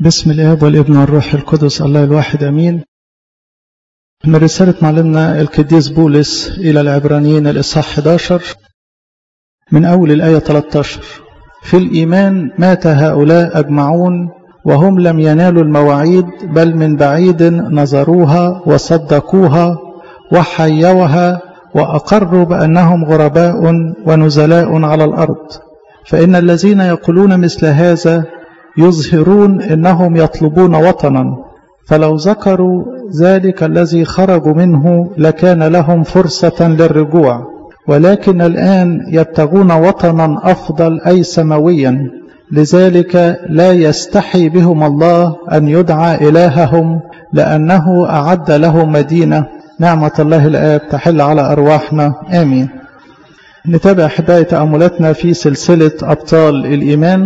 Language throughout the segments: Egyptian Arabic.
بسم الاب والابن والروح القدس الله الواحد امين من رسالة معلمنا القديس بولس إلى العبرانيين الإصحاح 11 من أول الآية 13 في الإيمان مات هؤلاء أجمعون وهم لم ينالوا المواعيد بل من بعيد نظروها وصدقوها وحيوها وأقروا بأنهم غرباء ونزلاء على الأرض فإن الذين يقولون مثل هذا يظهرون انهم يطلبون وطنا فلو ذكروا ذلك الذي خرجوا منه لكان لهم فرصه للرجوع ولكن الان يبتغون وطنا افضل اي سماويا لذلك لا يستحي بهم الله ان يدعى الههم لانه اعد لهم مدينه نعمه الله الاب تحل على ارواحنا امين نتابع احبائي تاملاتنا في سلسله ابطال الايمان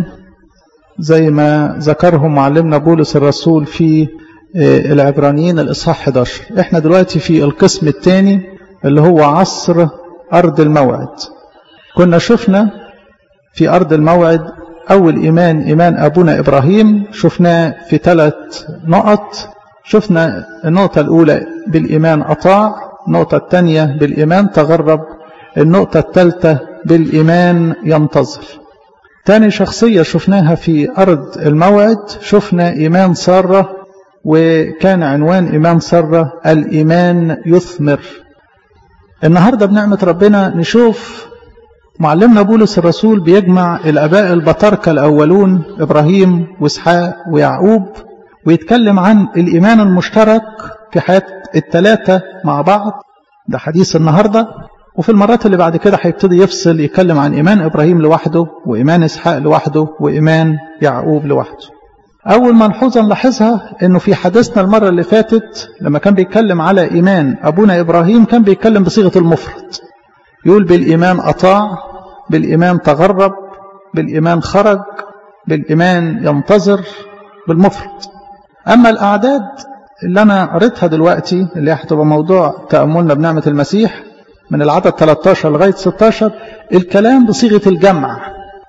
زي ما ذكرهم معلمنا بولس الرسول في العبرانيين الإصحاح 11 احنا دلوقتي في القسم الثاني اللي هو عصر أرض الموعد كنا شفنا في أرض الموعد أول إيمان إيمان أبونا إبراهيم شفناه في ثلاث نقط شفنا النقطة الأولى بالإيمان أطاع النقطة الثانية بالإيمان تغرب النقطة الثالثة بالإيمان ينتظر تاني شخصية شفناها في أرض الموعد شفنا إيمان سارة وكان عنوان إيمان سارة الإيمان يثمر النهاردة بنعمة ربنا نشوف معلمنا بولس الرسول بيجمع الأباء البطاركة الأولون إبراهيم وإسحاق ويعقوب ويتكلم عن الإيمان المشترك في حياة الثلاثة مع بعض ده حديث النهارده وفي المرات اللي بعد كده هيبتدي يفصل يتكلم عن إيمان إبراهيم لوحده وإيمان إسحاق لوحده وإيمان يعقوب لوحده أول ملحوظة نلاحظها إنه في حديثنا المرة اللي فاتت لما كان بيتكلم على إيمان أبونا إبراهيم كان بيتكلم بصيغة المفرد يقول بالإيمان أطاع بالإيمان تغرب بالإيمان خرج بالإيمان ينتظر بالمفرد أما الأعداد اللي أنا قريتها دلوقتي اللي هتبقى موضوع تأملنا بنعمة المسيح من العدد 13 لغاية 16 الكلام بصيغة الجمع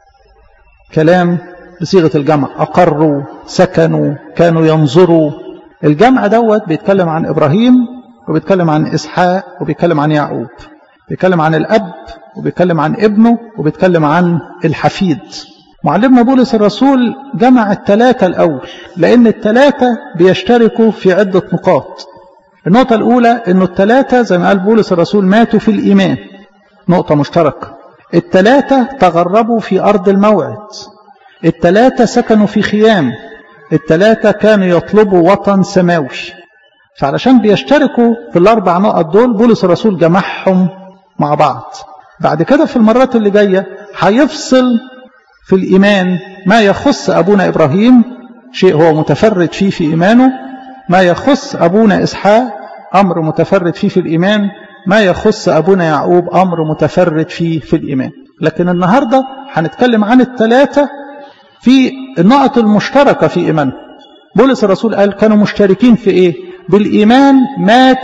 كلام بصيغة الجمع أقروا سكنوا كانوا ينظروا الجمع دوت بيتكلم عن إبراهيم وبيتكلم عن إسحاق وبيتكلم عن يعقوب بيتكلم عن الأب وبيتكلم عن ابنه وبيتكلم عن الحفيد معلمنا بولس الرسول جمع الثلاثة الأول لأن الثلاثة بيشتركوا في عدة نقاط النقطة الأولى أنه الثلاثة زي ما قال بولس الرسول ماتوا في الإيمان نقطة مشتركة الثلاثة تغربوا في أرض الموعد الثلاثة سكنوا في خيام الثلاثة كانوا يطلبوا وطن سماوي فعلشان بيشتركوا في الأربع نقط دول بولس الرسول جمعهم مع بعض بعد كده في المرات اللي جاية هيفصل في الإيمان ما يخص أبونا إبراهيم شيء هو متفرد فيه في إيمانه ما يخص أبونا إسحاق أمر متفرد فيه في الإيمان ما يخص أبونا يعقوب أمر متفرد فيه في الإيمان لكن النهاردة هنتكلم عن الثلاثة في النقط المشتركة في إيمانهم بولس الرسول قال كانوا مشتركين في إيه بالإيمان مات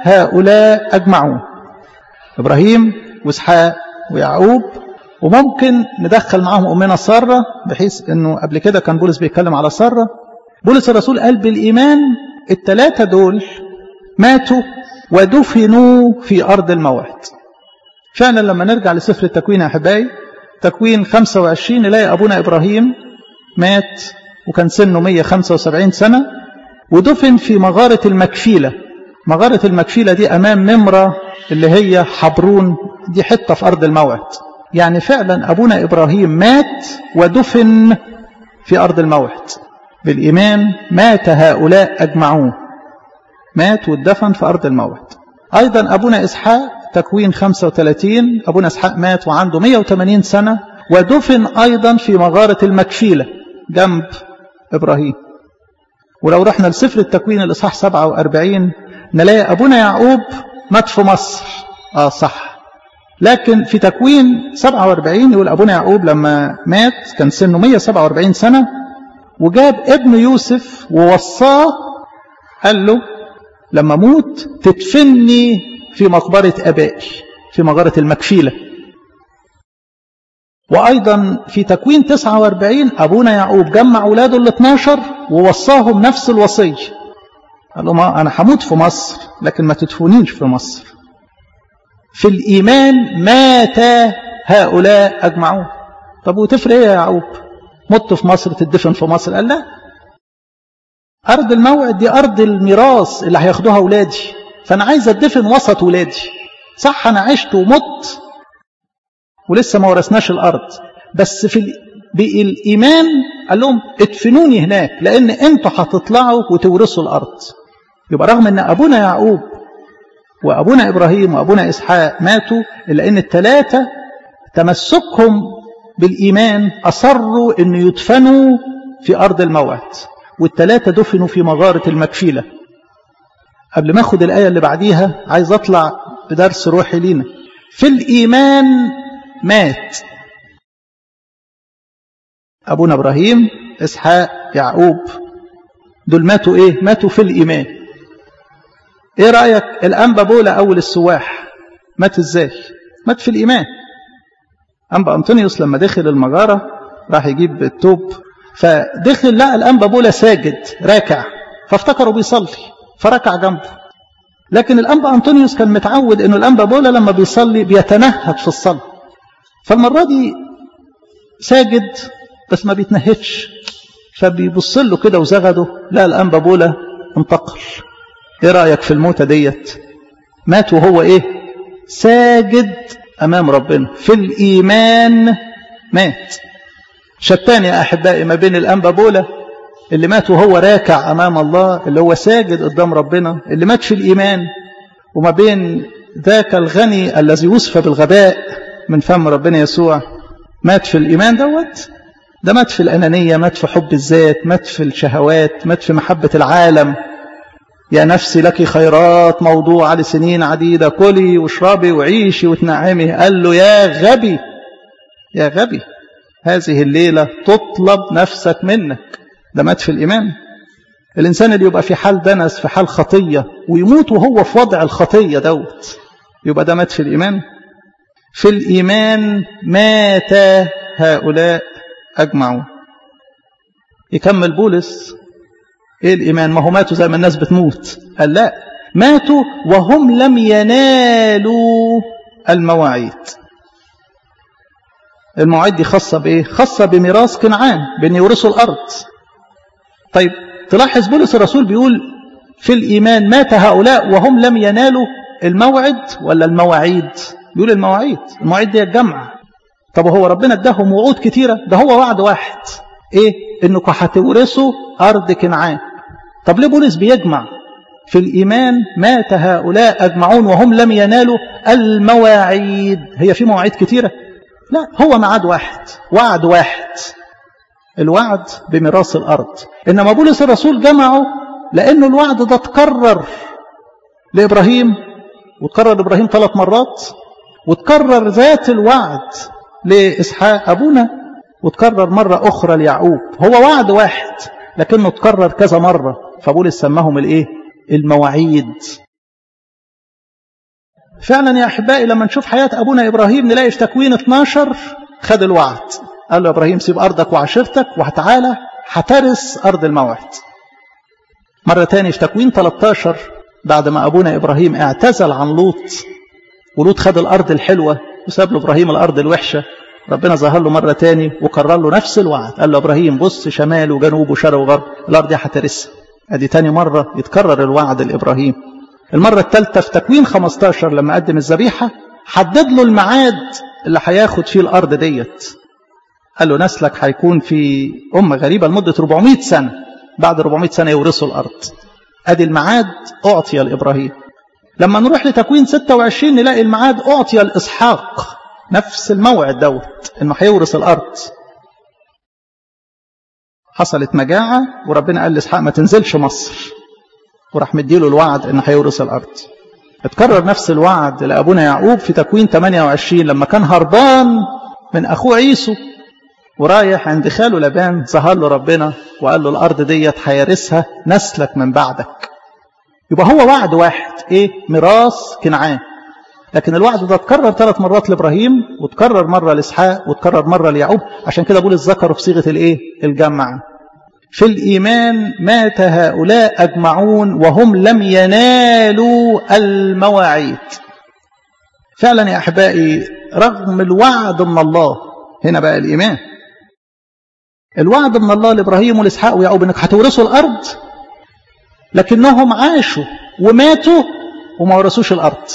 هؤلاء أجمعون إبراهيم وإسحاق ويعقوب وممكن ندخل معاهم أمنا سارة بحيث أنه قبل كده كان بولس بيتكلم على سارة بولس الرسول قال بالإيمان الثلاثة دول ماتوا ودفنوا في أرض الموعد فعلا لما نرجع لسفر التكوين يا أحبائي تكوين 25 نلاقي أبونا إبراهيم مات وكان سنه 175 سنة ودفن في مغارة المكفيلة مغارة المكفيلة دي أمام ممرة اللي هي حبرون دي حتة في أرض الموعد يعني فعلا أبونا إبراهيم مات ودفن في أرض الموعد بالإيمان مات هؤلاء أجمعون مات واتدفن في أرض الموعد أيضا أبونا إسحاق تكوين 35 أبونا إسحاق مات وعنده 180 سنة ودفن أيضا في مغارة المكفيلة جنب إبراهيم ولو رحنا لسفر التكوين الإصحاح 47 نلاقي أبونا يعقوب مات في مصر آه صح لكن في تكوين 47 يقول أبونا يعقوب لما مات كان سنه 147 سنة وجاب ابن يوسف ووصاه قال له لما موت تدفني في مقبرة أبائي في مغارة المكفيلة وأيضا في تكوين 49 أبونا يعقوب جمع أولاده ال 12 ووصاهم نفس الوصية قال لهم أنا هموت في مصر لكن ما تدفنيش في مصر في الإيمان مات هؤلاء أجمعون طب وتفرق إيه يا يعقوب مت في مصر تدفن في مصر قال لا أرض الموعد دي أرض الميراث اللي هياخدوها أولادي فأنا عايز أدفن وسط ولادي صح أنا عشت ومت ولسه ما ورثناش الأرض بس في بالإيمان قال لهم ادفنوني هناك لأن أنتوا هتطلعوا وتورثوا الأرض يبقى رغم أن أبونا يعقوب وأبونا إبراهيم وأبونا إسحاق ماتوا إلا أن الثلاثة تمسكهم بالإيمان أصروا أن يدفنوا في أرض الموعد والثلاثة دفنوا في مغارة المكفيلة قبل ما أخد الآية اللي بعديها عايز أطلع بدرس روحي لينا في الإيمان مات أبونا إبراهيم إسحاق يعقوب دول ماتوا إيه ماتوا في الإيمان إيه رأيك الأنبا بولا أول السواح مات إزاي مات في الإيمان أنبا أنطونيوس لما دخل المغارة راح يجيب التوب فدخل لقى الأنبا بولا ساجد راكع فافتكروا بيصلي فركع جنبه لكن الأنبا أنطونيوس كان متعود أنه الأنبا بولا لما بيصلي بيتنهد في الصلاة فالمرة دي ساجد بس ما بيتنهدش فبيبص له كده وزغده لا الأنبا بولا انتقل ايه رأيك في الموتة ديت مات وهو ايه ساجد أمام ربنا في الإيمان مات شتان يا أحبائي ما بين الأنبا بولا اللي مات وهو راكع أمام الله اللي هو ساجد قدام ربنا اللي مات في الإيمان وما بين ذاك الغني الذي وصف بالغباء من فم ربنا يسوع مات في الإيمان دوت ده مات في الأنانية مات في حب الذات مات في الشهوات مات في محبة العالم يا نفسي لك خيرات موضوعة لسنين عديدة كلي واشربي وعيشي وتنعمي قال له يا غبي يا غبي هذه الليلة تطلب نفسك منك ده مات في الإيمان الإنسان اللي يبقى في حال دنس في حال خطية ويموت وهو في وضع الخطية دوت يبقى ده مات في الإيمان في الإيمان مات هؤلاء أجمعون يكمل بولس إيه الإيمان ما هو ماتوا زي ما الناس بتموت قال لا ماتوا وهم لم ينالوا المواعيد المواعيد دي خاصة بإيه خاصة بميراث كنعان بأن يورثوا الأرض طيب تلاحظ بولس الرسول بيقول في الإيمان مات هؤلاء وهم لم ينالوا الموعد ولا المواعيد بيقول المواعيد المواعيد دي الجمع طب هو ربنا اداهم وعود كتيرة ده هو وعد واحد ايه انكم هتورثوا ارض كنعان طب ليه بولس بيجمع في الايمان مات هؤلاء اجمعون وهم لم ينالوا المواعيد هي في مواعيد كتيرة لا هو ميعاد واحد وعد واحد الوعد بميراث الارض انما بولس الرسول جمعه لانه الوعد ده اتكرر لابراهيم وتكرر ابراهيم ثلاث مرات وتكرر ذات الوعد لإسحاق أبونا وتكرر مرة أخرى ليعقوب هو وعد واحد لكنه تكرر كذا مرة فبولس سماهم الإيه؟ المواعيد فعلا يا أحبائي لما نشوف حياة أبونا إبراهيم نلاقي في تكوين 12 خد الوعد قال له إبراهيم سيب أرضك وعشيرتك وهتعالى هترث أرض الموعد مرة تاني في تكوين 13 بعد ما أبونا إبراهيم اعتزل عن لوط ولوط خد الأرض الحلوة وساب له إبراهيم الأرض الوحشة ربنا ظهر له مرة تاني وكرر له نفس الوعد قال له إبراهيم بص شمال وجنوب وشرق وغرب الأرض دي هترثها أدي تاني مرة يتكرر الوعد لإبراهيم المرة الثالثة في تكوين 15 لما قدم الذبيحة حدد له الميعاد اللي هياخد فيه الأرض ديت قال له نسلك هيكون في أمة غريبة لمدة 400 سنة بعد 400 سنة يورثوا الأرض أدي الميعاد أعطي لإبراهيم لما نروح لتكوين 26 نلاقي الميعاد أعطي لإسحاق نفس الموعد دوت إنه هيورث الأرض حصلت مجاعة وربنا قال لإسحاق ما تنزلش مصر وراح مديله الوعد إنه هيورث الأرض اتكرر نفس الوعد لأبونا يعقوب في تكوين 28 لما كان هربان من أخوه عيسو ورايح عند خاله لبان ظهر له ربنا وقال له الأرض ديت هيرثها نسلك من بعدك يبقى هو وعد واحد ايه ميراث كنعان لكن الوعد ده اتكرر ثلاث مرات لابراهيم وتكرر مره لاسحاق وتكرر مره ليعقوب عشان كده بولس ذكره في صيغه الايه الجمع في الإيمان مات هؤلاء أجمعون وهم لم ينالوا المواعيد فعلا يا أحبائي رغم الوعد من الله هنا بقى الإيمان الوعد من الله لإبراهيم والإسحاق ويعقوب إنك هتورثوا الأرض لكنهم عاشوا وماتوا وما ورثوش الأرض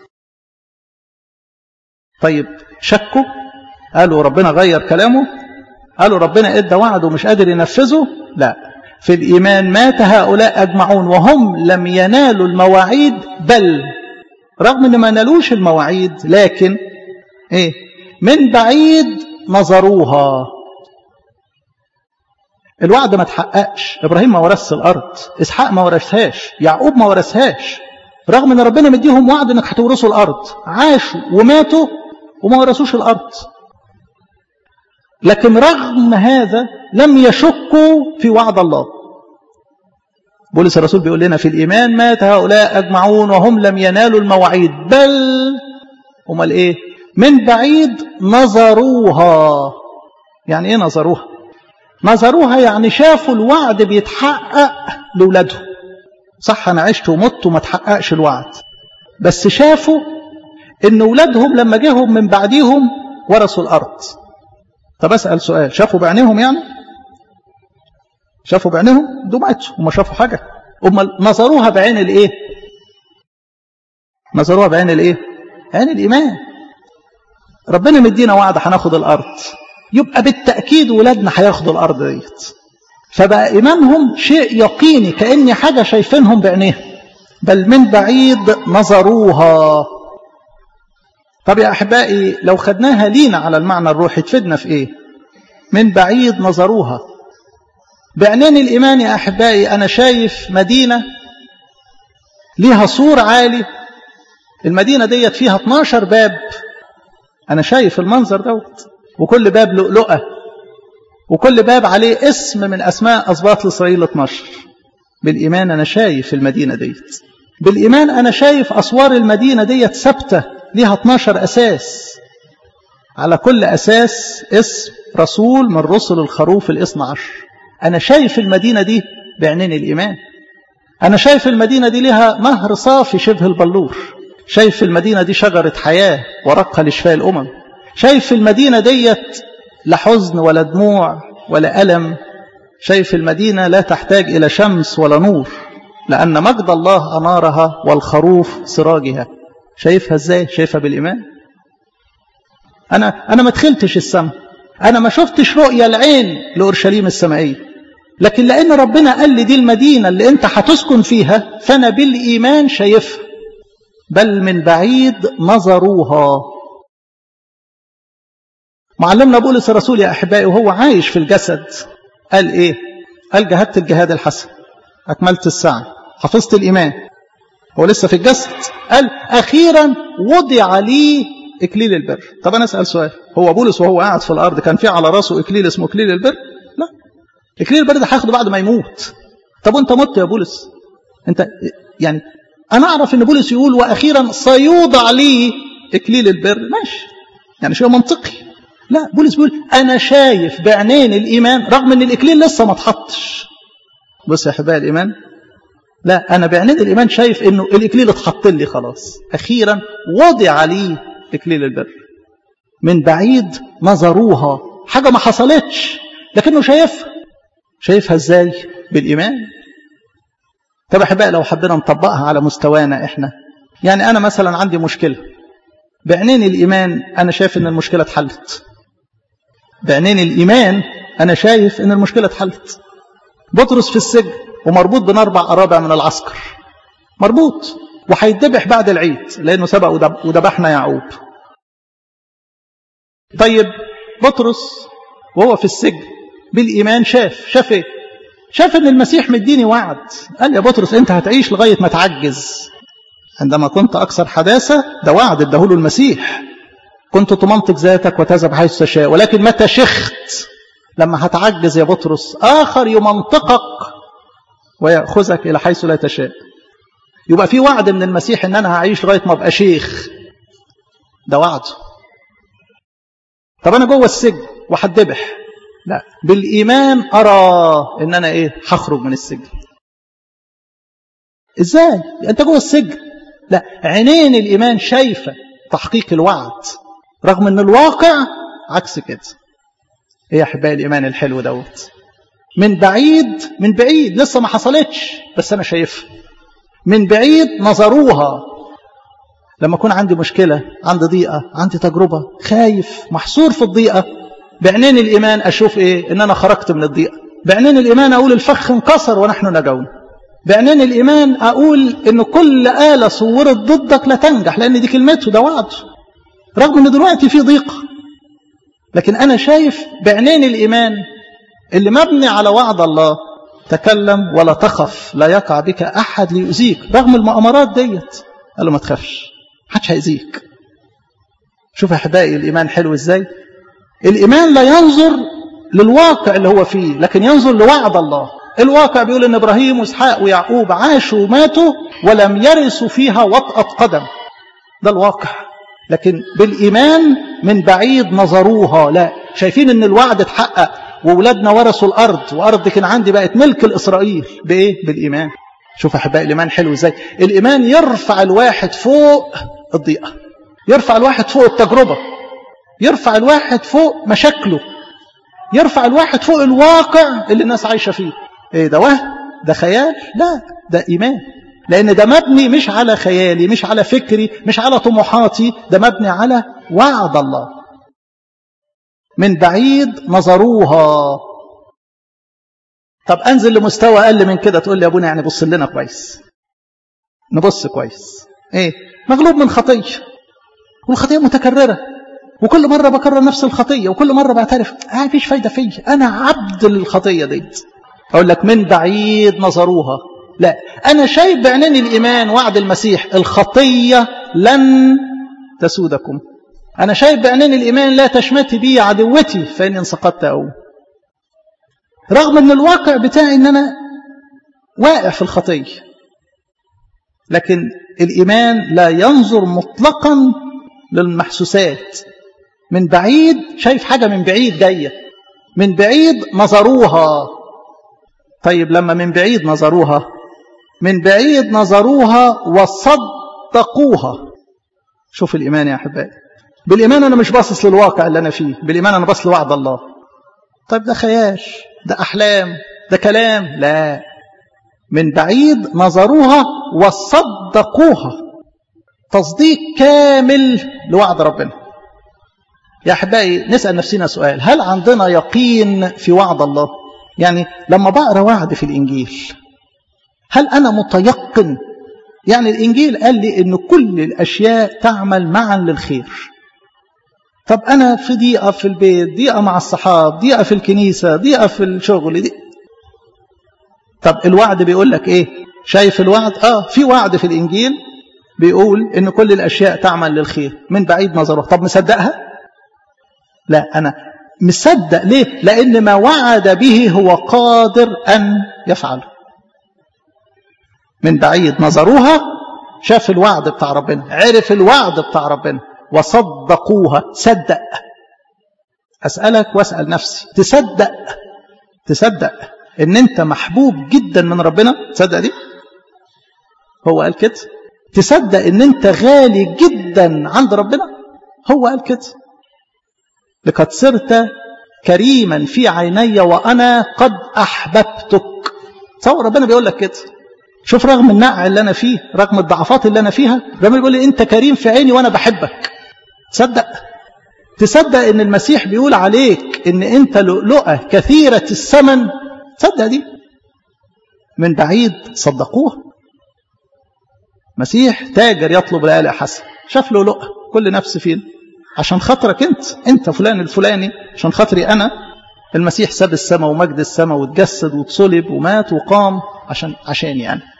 طيب شكوا قالوا ربنا غير كلامه قالوا ربنا ادى وعده ومش قادر ينفذه لا في الإيمان مات هؤلاء أجمعون وهم لم ينالوا المواعيد بل رغم ان ما نالوش المواعيد لكن ايه من بعيد نظروها الوعد ما تحققش ابراهيم ما ورثش الارض اسحاق ما ورثهاش يعقوب ما ورثهاش رغم ان ربنا مديهم وعد انك هتورثوا الارض عاشوا وماتوا وما ورثوش الارض لكن رغم هذا لم يشكوا في وعد الله بولس الرسول بيقول لنا في الإيمان مات هؤلاء أجمعون وهم لم ينالوا المواعيد بل امال إيه من بعيد نظروها يعني إيه نظروها نظروها يعني شافوا الوعد بيتحقق لأولادهم صح أنا عشت ومت وما تحققش الوعد بس شافوا إن أولادهم لما جيهم من بعديهم ورثوا الأرض طب أسأل سؤال شافوا بعينيهم يعني شافوا بعينهم دمعتوا وما شافوا حاجة أمال نظروها بعين الإيه نظروها بعين الإيه عين الإيمان ربنا مدينا وعد هناخد الأرض يبقى بالتأكيد ولادنا هياخدوا الأرض ديت فبقى إيمانهم شيء يقيني كأني حاجة شايفينهم بعينيهم بل من بعيد نظروها طب يا أحبائي لو خدناها لينا على المعنى الروحي تفيدنا في إيه من بعيد نظروها بعينين الإيمان يا أحبائي أنا شايف مدينة ليها سور عالي المدينة ديت فيها 12 باب أنا شايف المنظر دوت وكل باب لؤلؤة وكل باب عليه اسم من أسماء أسباط لإسرائيل 12 بالإيمان أنا شايف المدينة ديت بالإيمان أنا شايف أسوار المدينة ديت ثابتة ليها 12 أساس على كل أساس اسم رسول من رسل الخروف الاثنى عشر أنا شايف المدينة دي بعينين الإيمان أنا شايف المدينة دي لها نهر صافي شبه البلور شايف المدينة دي شجرة حياة ورقها لشفاء الأمم شايف المدينة ديت لا حزن ولا دموع ولا ألم شايف المدينة لا تحتاج إلى شمس ولا نور لأن مجد الله أنارها والخروف سراجها شايفها ازاي شايفها بالإيمان أنا, أنا ما دخلتش السماء أنا ما شفتش رؤية العين لأورشليم السمائية لكن لأن ربنا قال لي دي المدينة اللي أنت هتسكن فيها فأنا بالإيمان شايفها بل من بعيد نظروها معلمنا بولس الرسول يا أحبائي وهو عايش في الجسد قال إيه قال جهدت الجهاد الحسن أكملت السعي حفظت الإيمان هو لسه في الجسد قال أخيرا وضع لي إكليل البر طب أنا أسأل سؤال هو بولس وهو قاعد في الأرض كان في على راسه إكليل اسمه إكليل البر لا إكليل البر ده هياخده بعد ما يموت طب وأنت مت يا بولس أنت يعني أنا أعرف إن بولس يقول وأخيرا سيوضع لي إكليل البر ماشي يعني شيء منطقي لا بولس بيقول أنا شايف بعينين الإيمان رغم إن الإكليل لسه ما اتحطش بص يا أحبائي الإيمان لا أنا بعينين الإيمان شايف إنه الإكليل اتحط لي خلاص أخيرا وضع لي إكليل البر من بعيد نظروها حاجة ما حصلتش لكنه شايفها شايفها إزاي بالإيمان طب أحبائي لو حبينا نطبقها على مستوانا إحنا يعني أنا مثلا عندي مشكلة بعينين الإيمان أنا شايف إن المشكلة اتحلت بعينين الإيمان أنا شايف إن المشكلة اتحلت بطرس في السجن ومربوط بين أربع أرابع من العسكر مربوط وهيتذبح بعد العيد لأنه سبق وذبحنا يعقوب طيب بطرس وهو في السجن بالإيمان شاف شاف إيه شاف ان المسيح مديني وعد قال يا بطرس انت هتعيش لغاية ما تعجز عندما كنت أكثر حداثة ده وعد اداهوله المسيح كنت تمنطق ذاتك وتذهب حيث تشاء ولكن متى شخت لما هتعجز يا بطرس آخر يمنطقك ويأخذك إلى حيث لا تشاء يبقى في وعد من المسيح ان انا هعيش لغاية ما ابقى شيخ ده وعد طب انا جوه السجن وهتذبح لا بالإيمان أرى إن أنا إيه هخرج من السجن إزاي أنت جوه السجن لا عينين الإيمان شايفة تحقيق الوعد رغم أن الواقع عكس كده إيه يا أحبائي الإيمان الحلو دوت من بعيد من بعيد لسه ما حصلتش بس أنا شايفها من بعيد نظروها لما أكون عندي مشكلة عندي ضيقة عندي تجربة خايف محصور في الضيقة بعينين الإيمان أشوف إيه إن أنا خرجت من الضيقة بعينين الإيمان أقول الفخ انكسر ونحن نجون بعينين الإيمان أقول إن كل آلة صورت ضدك لا تنجح لأن دي كلمته ده وعده رغم إن دلوقتي في ضيقة لكن أنا شايف بعينين الإيمان اللي مبني على وعد الله تكلم ولا تخف لا يقع بك أحد ليؤذيك رغم المؤامرات ديت قال له ما تخافش محدش هيأذيك شوف يا أحبائي الإيمان حلو إزاي الإيمان لا ينظر للواقع اللي هو فيه لكن ينظر لوعد الله الواقع بيقول ان ابراهيم واسحاق ويعقوب عاشوا وماتوا ولم يرثوا فيها وطأة قدم ده الواقع لكن بالايمان من بعيد نظروها لا شايفين ان الوعد اتحقق واولادنا ورثوا الارض وارض كان عندي بقت ملك لاسرائيل بايه بالايمان شوف احبائي الايمان حلو ازاي الايمان يرفع الواحد فوق الضيقه يرفع الواحد فوق التجربه يرفع الواحد فوق مشاكله يرفع الواحد فوق الواقع اللي الناس عايشه فيه ايه ده وهم ده خيال لا ده ايمان لان ده مبني مش على خيالي مش على فكري مش على طموحاتي ده مبني على وعد الله من بعيد نظروها طب انزل لمستوى اقل من كده تقول لي يا ابونا يعني بص لنا كويس نبص كويس ايه مغلوب من خطيه والخطيه متكرره وكل مره بكرر نفس الخطيه وكل مره بعترف آه مفيش فايده فيا انا عبد للخطيه ديت أقول لك من بعيد نظروها لا أنا شايف بعينين الإيمان وعد المسيح الخطية لن تسودكم أنا شايف بعينين الإيمان لا تشمتي بي عدوتي فإن انسقطت أو رغم أن الواقع بتاعي أن أنا واقع في الخطية لكن الإيمان لا ينظر مطلقا للمحسوسات من بعيد شايف حاجة من بعيد جاية من بعيد نظروها طيب لما من بعيد نظروها من بعيد نظروها وصدقوها شوف الإيمان يا أحبائي بالإيمان أنا مش باصص للواقع اللي أنا فيه بالإيمان أنا باصص لوعد الله طيب ده خيال ده أحلام ده كلام لا من بعيد نظروها وصدقوها تصديق كامل لوعد ربنا يا أحبائي نسأل نفسنا سؤال هل عندنا يقين في وعد الله يعني لما بقرا وعد في الانجيل هل انا متيقن يعني الانجيل قال لي ان كل الاشياء تعمل معا للخير طب انا في ضيقه في البيت ضيقه مع الصحاب ضيقه في الكنيسه ضيقه في الشغل دي طب الوعد بيقول لك ايه شايف الوعد اه في وعد في الانجيل بيقول ان كل الاشياء تعمل للخير من بعيد نظره طب مصدقها لا انا مصدق ليه لأن ما وعد به هو قادر أن يفعله من بعيد نظروها شاف الوعد بتاع ربنا عرف الوعد بتاع ربنا وصدقوها صدق أسألك وأسأل نفسي تصدق تصدق ان انت محبوب جدا من ربنا تصدق دي هو قال كده تصدق ان انت غالي جدا عند ربنا هو قال كده لقد صرت كريما في عيني وأنا قد أحببتك تصور ربنا بيقول لك كده شوف رغم النقع اللي أنا فيه رغم الضعفات اللي أنا فيها ربنا بيقول لي أنت كريم في عيني وأنا بحبك تصدق تصدق ان المسيح بيقول عليك ان انت لؤلؤة كثيرة الثمن تصدق دي من بعيد صدقوها مسيح تاجر يطلب لآلة حسن شاف لؤلؤة كل نفس فين عشان خاطرك انت انت فلان الفلاني عشان خاطري انا المسيح ساب السماء ومجد السماء واتجسد وتصلب ومات وقام عشان عشاني انا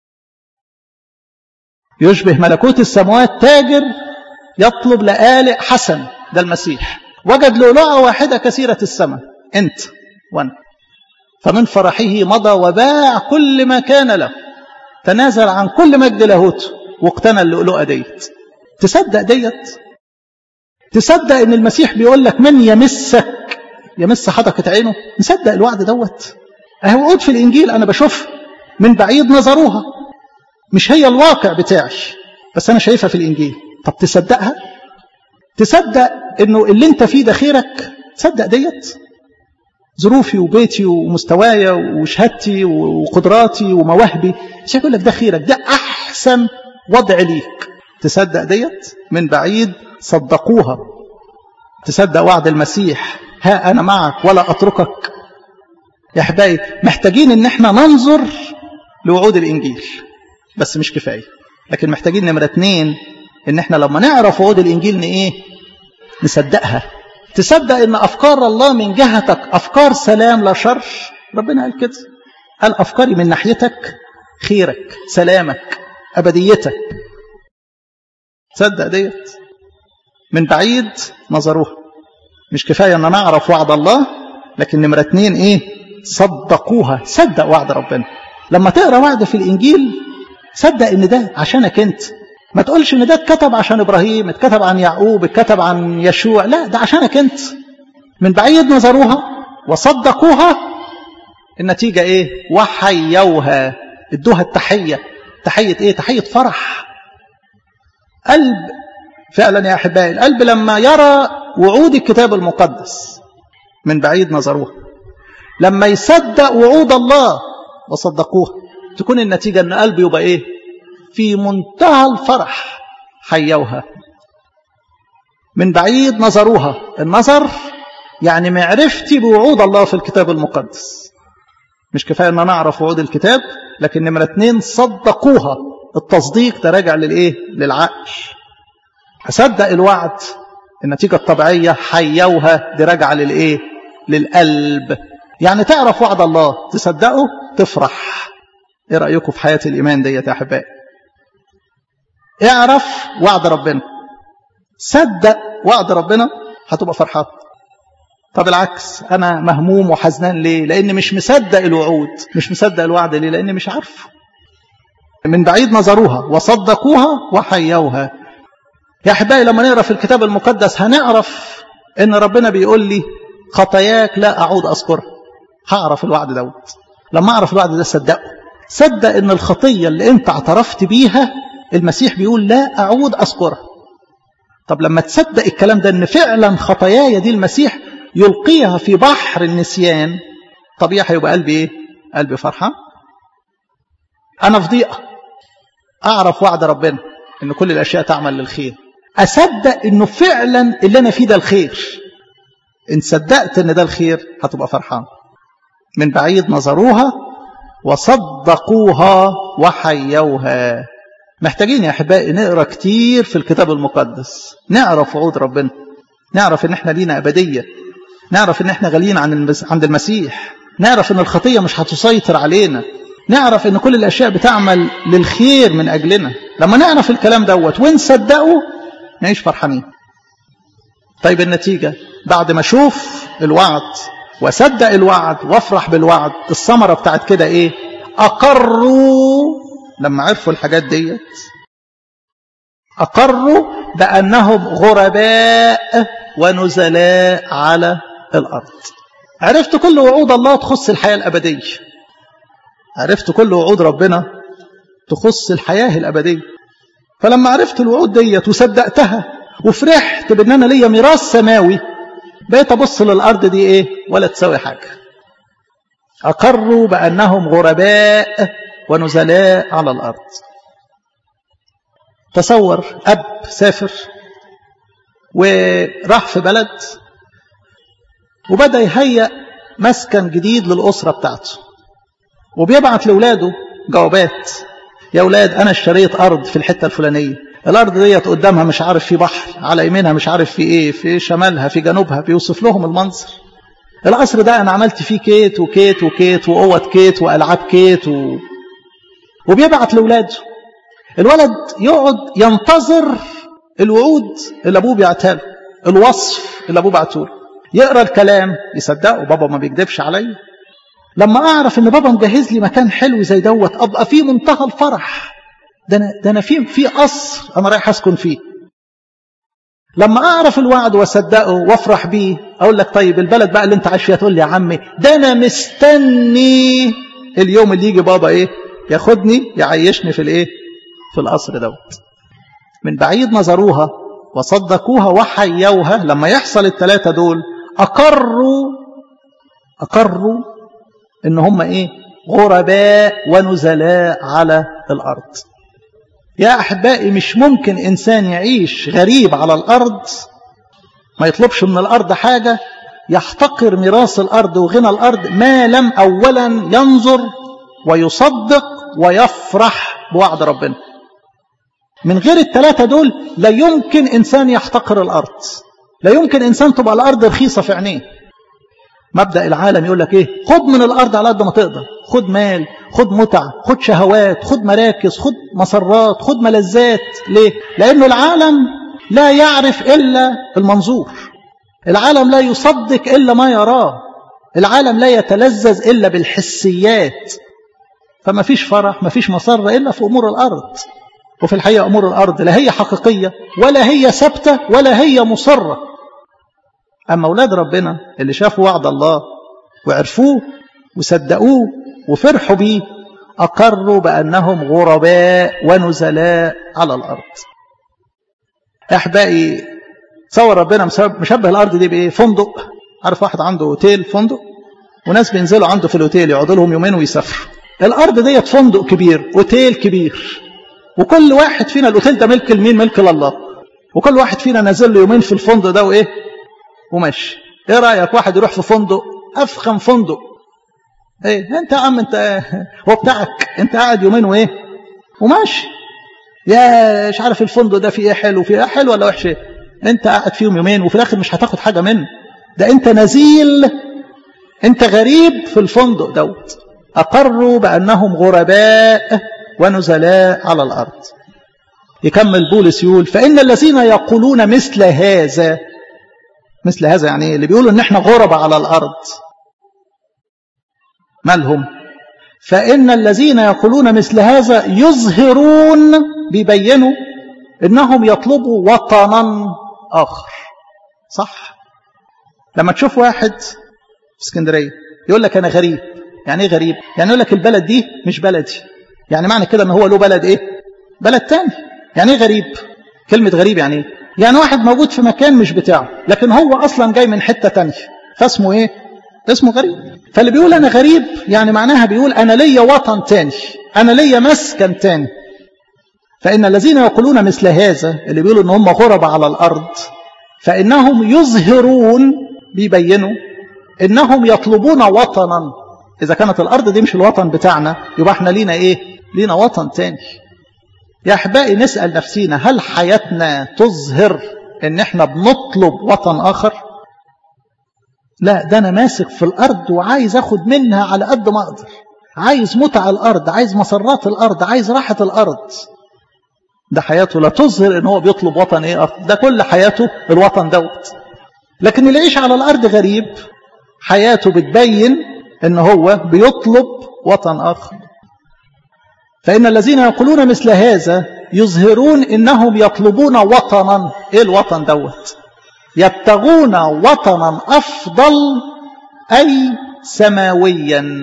يشبه ملكوت السماوات تاجر يطلب لآلئ حسن ده المسيح وجد لؤلؤة واحدة كثيرة الثمن انت وانا فمن فرحه مضى وباع كل ما كان له تنازل عن كل مجد لاهوته واقتنى اللؤلؤة ديت تصدق ديت تصدق ان المسيح بيقول لك من يمسك يمس حدقة عينه نصدق الوعد دوت اهي وعود في الانجيل انا بشوف من بعيد نظروها مش هي الواقع بتاعي بس انا شايفها في الانجيل طب تصدقها تصدق انه اللي انت فيه ده خيرك تصدق ديت ظروفي وبيتي ومستوايا وشهادتي وقدراتي ومواهبي مش هيقول لك ده خيرك ده احسن وضع ليك تصدق ديت من بعيد صدقوها تصدق وعد المسيح ها انا معك ولا اتركك يا احبائي محتاجين ان احنا ننظر لوعود الانجيل بس مش كفايه لكن محتاجين نمره اتنين ان احنا لما نعرف وعود الانجيل ن ايه نصدقها تصدق ان افكار الله من جهتك افكار سلام لا شر ربنا قال كده قال افكاري من ناحيتك خيرك سلامك ابديتك تصدق ديت من بعيد نظروها مش كفايه ان نعرف وعد الله لكن نمره اتنين ايه صدقوها صدق وعد ربنا لما تقرا وعد في الانجيل صدق ان ده عشانك انت ما تقولش ان ده اتكتب عشان ابراهيم اتكتب عن يعقوب اتكتب عن يشوع لا ده عشانك انت من بعيد نظروها وصدقوها النتيجة ايه وحيوها ادوها التحية تحية ايه تحية فرح قلب فعلا يا احبائي القلب لما يرى وعود الكتاب المقدس من بعيد نظروها لما يصدق وعود الله وصدقوها تكون النتيجة ان قلبه يبقى ايه في منتهى الفرح حيوها من بعيد نظروها النظر يعني معرفتي بوعود الله في الكتاب المقدس مش كفاية ان نعرف وعود الكتاب لكن نمرة اتنين صدقوها التصديق ده راجع للايه للعقل اصدق الوعد النتيجة الطبيعية حيوها دي راجعة للايه للقلب يعني تعرف وعد الله تصدقه تفرح ايه رأيكم في حياة الايمان ديت يا احبائي اعرف وعد ربنا صدق وعد ربنا هتبقى فرحان طب العكس انا مهموم وحزنان ليه لان مش مصدق الوعود مش مصدق الوعد ليه لان مش عارفه من بعيد نظروها وصدقوها وحيوها يا احبائي لما نقرا في الكتاب المقدس هنعرف ان ربنا بيقول لي خطاياك لا اعود اذكرها هعرف الوعد دوت لما اعرف الوعد ده صدقه صدق ان الخطيه اللي انت اعترفت بيها المسيح بيقول لا اعود اذكرها طب لما تصدق الكلام ده ان فعلا خطاياي دي المسيح يلقيها في بحر النسيان طبيعي هيبقى قلبي ايه قلبي فرحان انا في ضيقه اعرف وعد ربنا ان كل الاشياء تعمل للخير اصدق انه فعلا اللي انا فيه ده الخير ان صدقت ان ده الخير هتبقى فرحان من بعيد نظروها وصدقوها وحيوها محتاجين يا احبائي نقرا كتير في الكتاب المقدس نعرف وعود ربنا نعرف ان احنا لينا ابديه نعرف ان احنا غاليين عن عند المسيح نعرف ان الخطيه مش هتسيطر علينا نعرف ان كل الاشياء بتعمل للخير من اجلنا لما نعرف الكلام دوت ونصدقه نعيش فرحانين طيب النتيجه بعد ما اشوف الوعد واصدق الوعد وافرح بالوعد الثمره بتاعت كده ايه اقروا لما عرفوا الحاجات ديت اقروا بانهم غرباء ونزلاء على الارض عرفت كل وعود الله تخص الحياه الابديه عرفت كل وعود ربنا تخص الحياه الابديه فلما عرفت الوعود ديت وصدقتها وفرحت بان انا ليا ميراث سماوي بقيت ابص للارض دي ايه ولا تساوي حاجه اقروا بانهم غرباء ونزلاء على الارض تصور اب سافر وراح في بلد وبدا يهيأ مسكن جديد للاسره بتاعته وبيبعت لاولاده جوابات يا اولاد انا اشتريت ارض في الحته الفلانيه الارض ديت قدامها مش عارف في بحر على يمينها مش عارف في ايه في شمالها في جنوبها بيوصف لهم المنظر القصر ده انا عملت فيه كيت وكيت وكيت واوض كيت والعاب كيت و... وبيبعت لاولاده الولد يقعد ينتظر الوعود اللي ابوه بيعتها له الوصف اللي ابوه بعته له يقرا الكلام يصدقه بابا ما بيكذبش عليا لما اعرف ان بابا مجهز لي مكان حلو زي دوت ابقى في منتهى الفرح ده انا ده انا في في قصر انا رايح اسكن فيه لما أعرف الوعد وأصدقه وأفرح بيه أقول لك طيب البلد بقى اللي أنت عايش فيها تقول لي يا عمي ده أنا مستني اليوم اللي يجي بابا إيه ياخدني يعيشني في الإيه في القصر دوت من بعيد نظروها وصدقوها وحيوها لما يحصل الثلاثة دول أقروا أقروا إن هم إيه غرباء ونزلاء على الأرض يا أحبائي مش ممكن إنسان يعيش غريب على الأرض ما يطلبش من الأرض حاجة يحتقر ميراث الأرض وغنى الأرض ما لم أولا ينظر ويصدق ويفرح بوعد ربنا من غير الثلاثة دول لا يمكن إنسان يحتقر الأرض لا يمكن إنسان تبقى الأرض رخيصة في عينيه مبدأ العالم يقول لك إيه خد من الأرض على قد ما تقدر خد مال خد متع خد شهوات خد مراكز خد مسرات خد ملذات ليه لأنه العالم لا يعرف إلا المنظور العالم لا يصدق إلا ما يراه العالم لا يتلذذ إلا بالحسيات فما فيش فرح ما فيش مسرة إلا في أمور الأرض وفي الحقيقة أمور الأرض لا هي حقيقية ولا هي ثابتة ولا هي مصرة أما أولاد ربنا اللي شافوا وعد الله وعرفوه وصدقوه وفرحوا بيه أقروا بأنهم غرباء ونزلاء على الأرض أحبائي تصور ربنا مشبه الأرض دي بإيه فندق عارف واحد عنده اوتيل فندق وناس بينزلوا عنده في الاوتيل يقعدوا لهم يومين ويسافروا الأرض ديت فندق كبير اوتيل كبير وكل واحد فينا الاوتيل ده ملك لمين ملك لله وكل واحد فينا نازل له يومين في الفندق ده وايه وماشي ايه رايك واحد يروح في فندق افخم فندق ايه انت يا عم انت هو بتاعك انت قاعد يومين وايه وماشي يا مش عارف الفندق ده فيه ايه حلو فيه ايه حلو ولا وحش انت قاعد فيهم يومين وفي الاخر مش هتاخد حاجه منه ده انت نزيل انت غريب في الفندق دوت اقروا بانهم غرباء ونزلاء على الارض يكمل بولس يقول فان الذين يقولون مثل هذا مثل هذا يعني اللي بيقولوا ان احنا غرباء على الارض مالهم فإن الذين يقولون مثل هذا يظهرون بيبينوا إنهم يطلبوا وطنا آخر صح لما تشوف واحد في اسكندرية يقول لك أنا غريب يعني إيه غريب يعني يقول لك البلد دي مش بلدي يعني معنى كده إن هو له بلد إيه بلد تاني يعني إيه غريب كلمة غريب يعني إيه يعني واحد موجود في مكان مش بتاعه لكن هو أصلا جاي من حتة تانية فاسمه إيه اسمه غريب فاللي بيقول أنا غريب يعني معناها بيقول أنا ليا وطن تاني أنا ليا مسكن تاني فإن الذين يقولون مثل هذا اللي بيقولوا إن هم غرباء على الأرض فإنهم يظهرون بيبينوا إنهم يطلبون وطنا إذا كانت الأرض دي مش الوطن بتاعنا يبقى احنا لينا إيه لينا وطن تاني يا أحبائي نسأل نفسينا هل حياتنا تظهر إن احنا بنطلب وطن آخر لا ده أنا ماسك في الأرض وعايز أخد منها على قد ما أقدر عايز متع الأرض عايز مسرات الأرض عايز راحة الأرض ده حياته لا تظهر ان هو بيطلب وطن ايه أرض ده كل حياته الوطن دوت لكن اللي يعيش على الأرض غريب حياته بتبين ان هو بيطلب وطن آخر فإن الذين يقولون مثل هذا يظهرون إنهم يطلبون وطنا إيه الوطن دوت يبتغون وطنا أفضل أي سماويا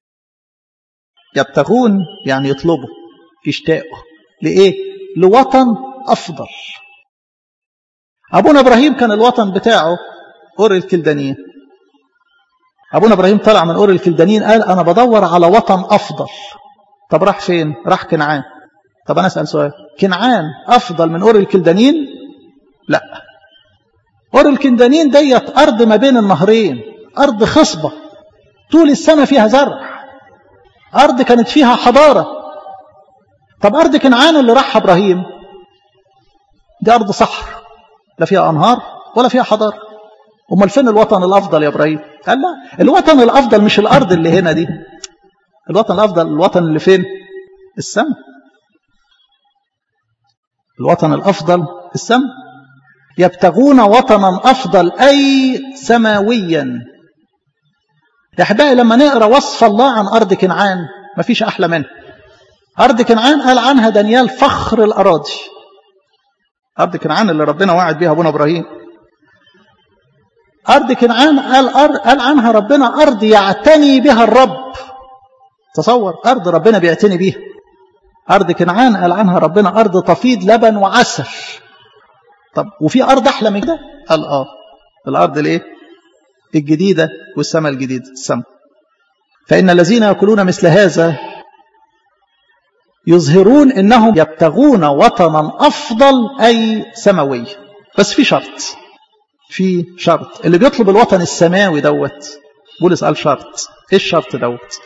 يبتغون يعني يطلبوا يشتاقوا لإيه لوطن أفضل أبونا إبراهيم كان الوطن بتاعه أور الكلدانيين أبونا إبراهيم طلع من أور الكلدانيين قال أنا بدور على وطن أفضل طب راح فين راح كنعان طب أنا أسأل سؤال كنعان أفضل من أور الكلدانيين لا أور الكلدانيين ديت أرض ما بين النهرين أرض خصبة طول السنة فيها زرع أرض كانت فيها حضارة طب أرض كنعان اللي راحها إبراهيم دي أرض صحر لا فيها أنهار ولا فيها حضارة أمال فين الوطن الأفضل يا إبراهيم قال لا الوطن الأفضل مش الأرض اللي هنا دي الوطن الأفضل الوطن اللي فين السماء الوطن الأفضل السماء يبتغون وطنا أفضل أي سماويا يا أحبائي لما نقرأ وصف الله عن أرض كنعان مفيش أحلى منها أرض كنعان قال عنها دانيال فخر الأراضي أرض كنعان اللي ربنا وعد بيها أبونا إبراهيم أرض كنعان قال, أرض قال عنها ربنا أرض يعتني بها الرب تصور أرض ربنا بيعتني بيها أرض كنعان قال عنها ربنا أرض تفيض لبن وعسل طب وفي أرض أحلى من كده قال آه الأرض الإيه الجديدة والسماء الجديدة السماء فإن الذين يأكلون مثل هذا يظهرون انهم يبتغون وطنا افضل اي سماوي بس في شرط في شرط اللي بيطلب الوطن السماوي دوت بولس قال شرط ايه الشرط دوت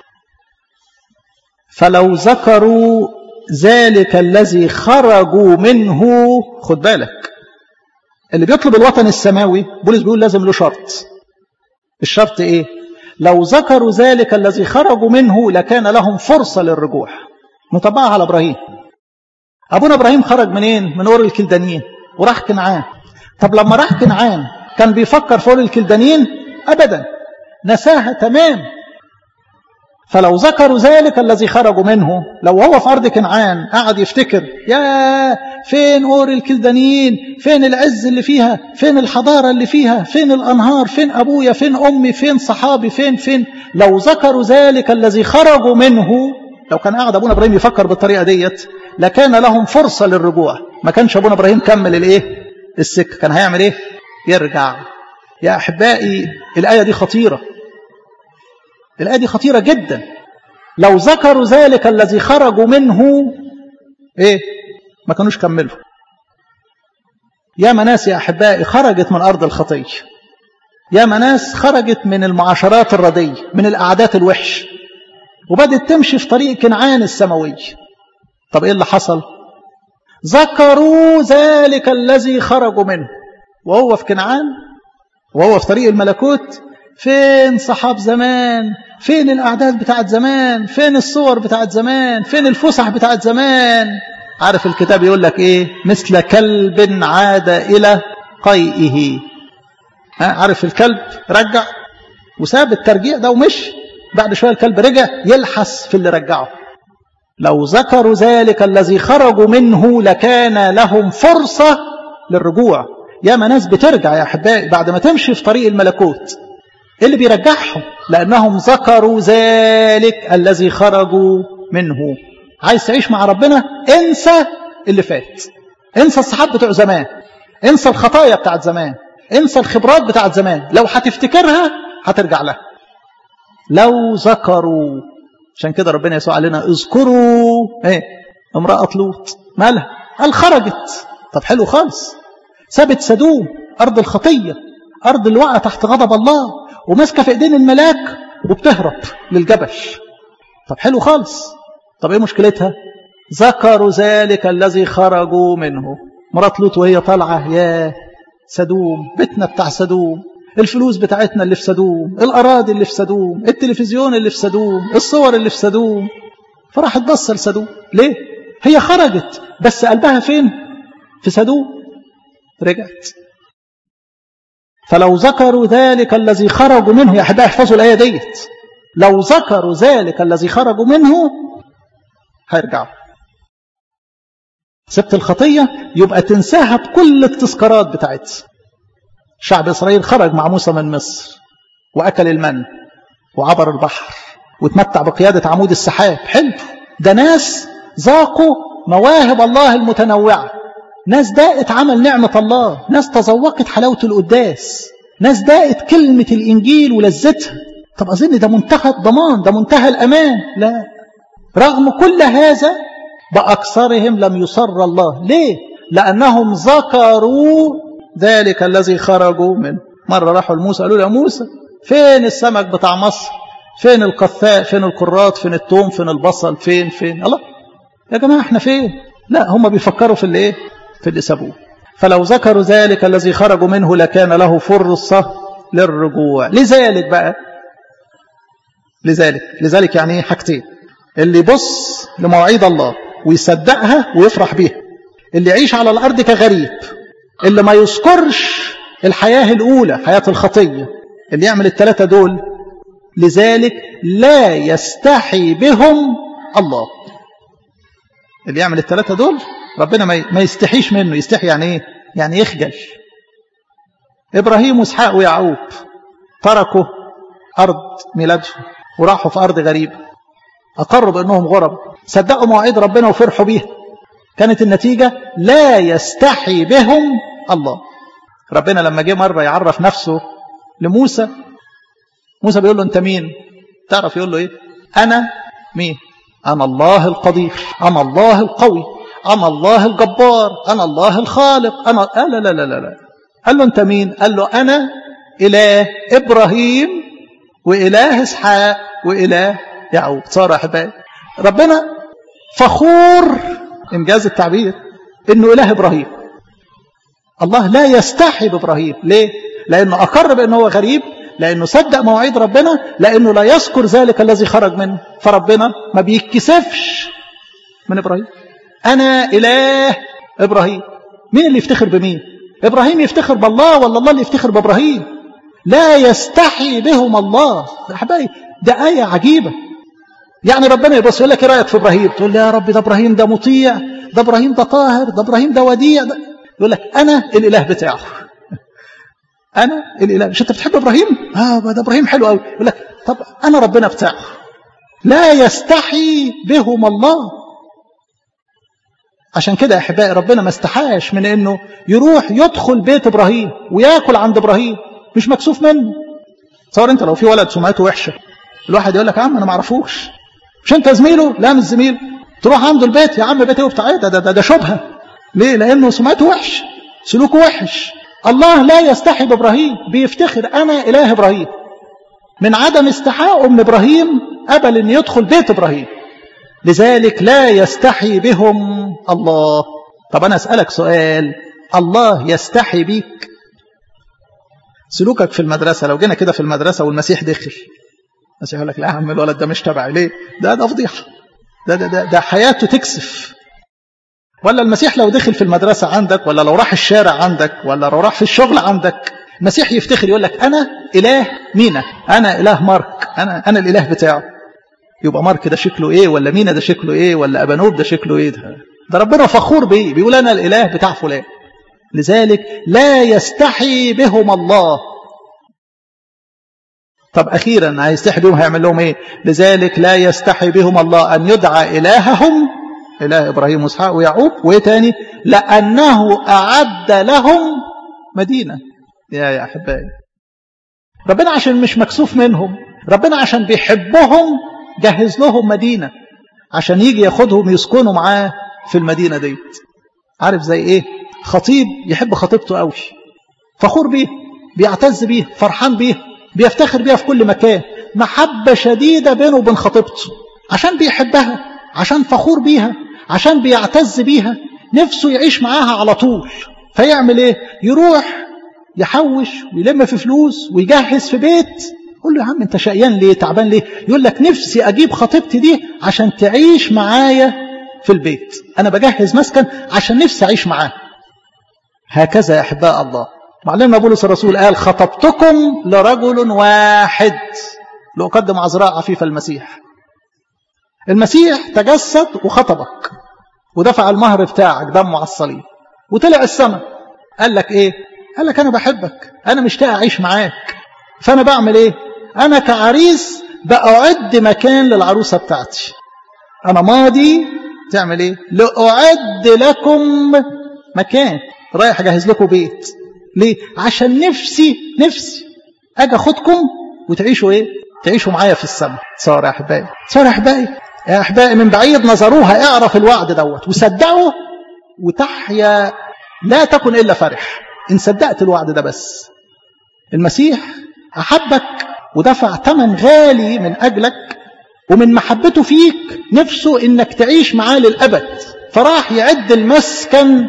فلو ذكروا ذلك الذي خرجوا منه خد بالك اللي بيطلب الوطن السماوي بولس بيقول لازم له شرط الشرط ايه لو ذكروا ذلك الذي خرجوا منه لكان لهم فرصة للرجوع نطبقها على ابراهيم ابونا ابراهيم خرج منين من اور الكلدانيين وراح كنعان طب لما راح كنعان كان بيفكر في اور الكلدانيين ابدا نساها تمام فلو ذكروا ذلك الذي خرجوا منه لو هو في ارض كنعان قعد يفتكر يا فين اور الكلدانيين فين العز اللي فيها فين الحضاره اللي فيها فين الانهار فين ابويا فين امي فين صحابي فين فين لو ذكروا ذلك الذي خرجوا منه لو كان قاعد ابونا ابراهيم يفكر بالطريقه ديت لكان لهم فرصه للرجوع ما كانش ابونا ابراهيم كمل الايه السكه كان هيعمل ايه يرجع يا احبائي الايه دي خطيره الايه دي خطيره جدا لو ذكروا ذلك الذي خرجوا منه ايه ما كانوش كملوا يا ناس يا احبائي خرجت من ارض الخطيه يا ناس خرجت من المعاشرات الرديه من القعدات الوحش وبدت تمشي في طريق كنعان السماوي طب ايه اللي حصل ذكروا ذلك الذي خرجوا منه وهو في كنعان وهو في طريق الملكوت فين صحاب زمان فين الأعداد بتاعت زمان فين الصور بتاعت زمان فين الفسح بتاعت زمان عارف الكتاب يقول لك ايه مثل كلب عاد إلى قيئه عارف الكلب رجع وساب الترجيع ده ومشي بعد شوية الكلب رجع يلحس في اللي رجعه لو ذكروا ذلك الذي خرجوا منه لكان لهم فرصة للرجوع يا ناس بترجع يا أحبائي بعد ما تمشي في طريق الملكوت إيه اللي بيرجعهم لأنهم ذكروا ذلك الذي خرجوا منه عايز تعيش مع ربنا انسى اللي فات انسى الصحاب بتوع زمان انسى الخطايا بتاعت زمان انسى الخبرات بتاعت زمان لو هتفتكرها هترجع لها لو ذكروا عشان كده ربنا يسوع علينا اذكروا ايه امرأة لوط مالها قال خرجت طب حلو خالص سابت سدوم أرض الخطية أرض اللي وقع تحت غضب الله وماسكة في إيدين الملاك وبتهرب للجبل طب حلو خالص طب إيه مشكلتها ذكروا ذلك الذي خرجوا منه مرات لوط وهي طالعة يا سدوم بيتنا بتاع سدوم الفلوس بتاعتنا اللي في سدوم الأراضي اللي في سدوم التلفزيون اللي في سدوم الصور اللي في سدوم فراحت بص لسدوم ليه هي خرجت بس قلبها فين في سدوم رجعت فلو ذكروا ذلك الذي خرجوا منه يا أحبائي احفظوا الآية ديت لو ذكروا ذلك الذي خرجوا منه هيرجعوا سبت الخطية يبقى تنساها بكل التذكارات بتاعتها شعب إسرائيل خرج مع موسى من مصر وأكل المن وعبر البحر وتمتع بقيادة عمود السحاب حلو ده ناس ذاقوا مواهب الله المتنوعة ناس داقت عمل نعمة الله ناس تذوقت حلاوة القداس ناس داقت كلمة الإنجيل ولذتها طب أظن ده منتهى الضمان ده منتهى الأمان لا رغم كل هذا بأكثرهم لم يصر الله ليه؟ لأنهم ذكروا ذلك الذي خرجوا منه مرة راحوا لموسى قالوا له يا موسى فين السمك بتاع مصر فين القثاء فين الكرات فين التوم فين البصل فين فين الله يا جماعة احنا فين لا هم بيفكروا في اللي ايه في اللي سابوه فلو ذكروا ذلك الذي خرجوا منه لكان له فرصة للرجوع لذلك بقى لذلك لذلك يعني ايه حاجتين اللي يبص لمواعيد الله ويصدقها ويفرح بيها اللي يعيش على الأرض كغريب اللي ما يذكرش الحياة الأولى حياة الخطية اللي يعمل الثلاثة دول لذلك لا يستحي بهم الله اللي يعمل الثلاثة دول ربنا ما يستحيش منه يستحي يعني ايه يعني يخجل ابراهيم واسحاق ويعقوب تركوا ارض ميلادهم وراحوا في ارض غريبه اقروا بانهم غرب صدقوا مواعيد ربنا وفرحوا بيها كانت النتيجه لا يستحي بهم الله ربنا لما جه مره يعرف نفسه لموسى موسى بيقول له انت مين تعرف يقول له ايه انا مين انا الله القدير انا الله القوي انا الله الجبار انا الله الخالق انا آه لا لا لا لا لا قال له انت مين قال له انا اله ابراهيم واله اسحاق واله يعقوب صار احبائي ربنا فخور انجاز التعبير انه اله ابراهيم الله لا يستحي بابراهيم ليه لانه اقر بانه هو غريب لانه صدق مواعيد ربنا لانه لا يذكر ذلك الذي خرج منه فربنا ما بيتكسفش من ابراهيم انا اله ابراهيم مين اللي يفتخر بمين ابراهيم يفتخر بالله ولا الله اللي يفتخر بابراهيم لا يستحي بهم الله يا حبايبي ده ايه عجيبه يعني ربنا يبص يقول لك ايه رايك في ابراهيم تقول له يا رب ده ابراهيم ده مطيع ده ابراهيم ده طاهر ده ابراهيم ده وديع ده يقول لك انا الاله بتاعه انا الاله مش انت بتحب ابراهيم اه ده ابراهيم حلو قوي يقول لك طب انا ربنا بتاعه لا يستحي بهم الله عشان كده يا احبائي ربنا ما استحاش من انه يروح يدخل بيت ابراهيم وياكل عند ابراهيم مش مكسوف منه تصور انت لو في ولد سمعته وحشه الواحد يقول لك يا عم انا ما اعرفوش مش انت زميله لا مش زميله تروح عنده البيت يا عم بيت ايه بتاع ده ده, ده, ده شبهه ليه لانه سمعته وحش سلوكه وحش الله لا يستحي بابراهيم بيفتخر انا اله ابراهيم من عدم استحقاقه من ابراهيم قبل ان يدخل بيت ابراهيم لذلك لا يستحي بهم الله طب انا اسالك سؤال الله يستحي بيك سلوكك في المدرسه لو جينا كده في المدرسه والمسيح دخل المسيح يقول لك لا يا عم الولد ده مش تبعي ليه ده ده فضيحه ده ده ده, ده حياته تكسف ولا المسيح لو دخل في المدرسة عندك ولا لو راح الشارع عندك ولا لو راح في الشغل عندك المسيح يفتخر يقول لك أنا إله مينا أنا إله مارك أنا أنا الإله بتاعه يبقى مارك ده شكله إيه ولا مينا ده شكله إيه ولا أبانوب ده شكله إيه ده ده ربنا فخور بيه بيقول أنا الإله بتاع فلان لذلك لا يستحي بهم الله طب أخيرا هيستحي بهم هيعمل لهم إيه لذلك لا يستحي بهم الله أن يدعى إلههم إله إبراهيم وإسحاق ويعقوب وإيه تاني لأنه أعد لهم مدينة يا يا أحبائي ربنا عشان مش مكسوف منهم ربنا عشان بيحبهم جهز لهم مدينة عشان يجي ياخدهم يسكنوا معاه في المدينة ديت عارف زي إيه خطيب يحب خطيبته قوي فخور بيه بيعتز بيه فرحان بيه بيفتخر بيها في كل مكان محبة شديدة بينه وبين خطيبته عشان بيحبها عشان فخور بيها عشان بيعتز بيها نفسه يعيش معاها على طول فيعمل ايه يروح يحوش ويلم في فلوس ويجهز في بيت قول له يا عم انت شقيان ليه تعبان ليه يقول لك نفسي اجيب خطيبتي دي عشان تعيش معايا في البيت انا بجهز مسكن عشان نفسي اعيش معاه هكذا يا احباء الله معلمنا بولس الرسول قال خطبتكم لرجل واحد لأقدم عذراء عفيف المسيح المسيح تجسد وخطبك ودفع المهر بتاعك دمه على الصليب وطلع السماء قال لك ايه قال لك انا بحبك انا مشتاق اعيش معاك فانا بعمل ايه انا كعريس باعد مكان للعروسه بتاعتي انا ماضي تعمل ايه لاعد لكم مكان رايح اجهز لكم بيت ليه عشان نفسي نفسي اجي اخدكم وتعيشوا ايه تعيشوا معايا في السماء صار يا احبائي صار يا احبائي يا احبائي من بعيد نظروها اعرف الوعد دوت وصدقوا وتحيا لا تكن الا فرح ان صدقت الوعد ده بس المسيح احبك ودفع ثمن غالي من اجلك ومن محبته فيك نفسه انك تعيش معاه للابد فراح يعد المسكن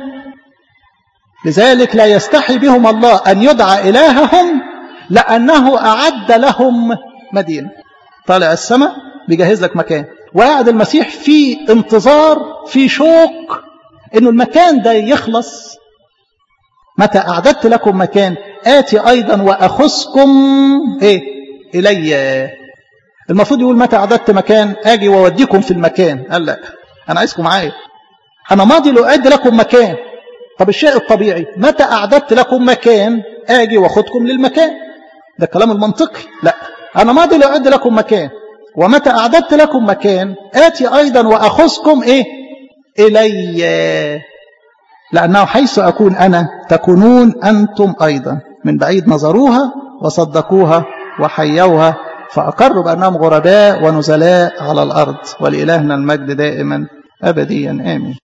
لذلك لا يستحي بهم الله ان يدعى الههم لانه اعد لهم مدينه طالع السماء بيجهز لك مكان وقاعد المسيح في انتظار في شوق انه المكان ده يخلص متى اعددت لكم مكان اتي ايضا واخذكم ايه الي المفروض يقول متى اعددت مكان اجي واوديكم في المكان قال لا انا عايزكم معايا أنا ماضي لأعد لكم مكان طب الشيء الطبيعي متى أعددت لكم مكان آجي وأخدكم للمكان ده الكلام المنطقي لا أنا ماضي لأعد لكم مكان ومتى أعددت لكم مكان آتي أيضا وأخذكم إيه إلي لأنه حيث أكون أنا تكونون أنتم أيضا من بعيد نظروها وصدقوها وحيوها فأقروا بأنهم غرباء ونزلاء على الأرض ولإلهنا المجد دائما أبديا آمين